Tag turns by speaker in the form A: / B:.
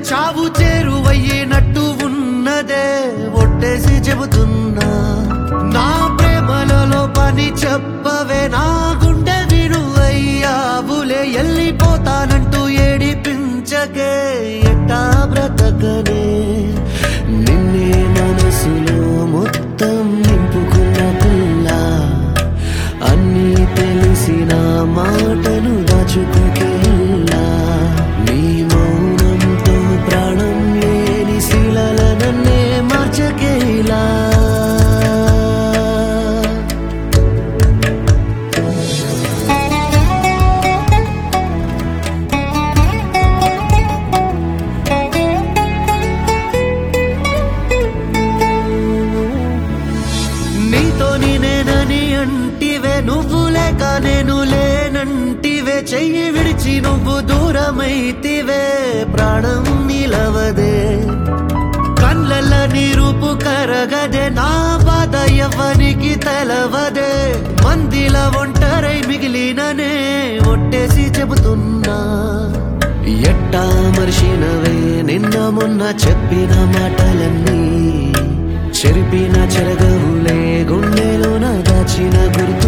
A: చావు చేరువయ్యినట్టు ఉన్నదే ఒట్టేసి చెబుతున్నా నా ప్రేమలలో పని చెప్పవే నా గుండె విను అయ్యావులే వెళ్ళిపోతానంటూ ఏడిపించకే ఎట్టా బ్రతకనే నిన్నే మనసులో మొత్తం నింపుకున్న పిల్ల అన్నీ తెలిసిన మాటలు దాచుకోకేలా నీ మౌనంతో ప్రాణం లేని శిలల నన్నే మార్చకేలా నీతో నేనని అంటివే నువ్వు లేక నేను లేనంటివే చెయ్యి విడిచి నువ్వు దూరమైతివే ప్రాణం నిలవదే కళ్ళల్ల నీ రూపు కరగదే నా బాధ ఎవరికి తెలవదే మందిల ఒంటరై మిగిలిననే ఒట్టేసి చెబుతున్నా ఎట్టా మర్చినవే నిన్న మొన్న చెప్పిన మాటలన్నీ చెరిపిన చెరగవులే గుండెలోన దాచిన గుర్తు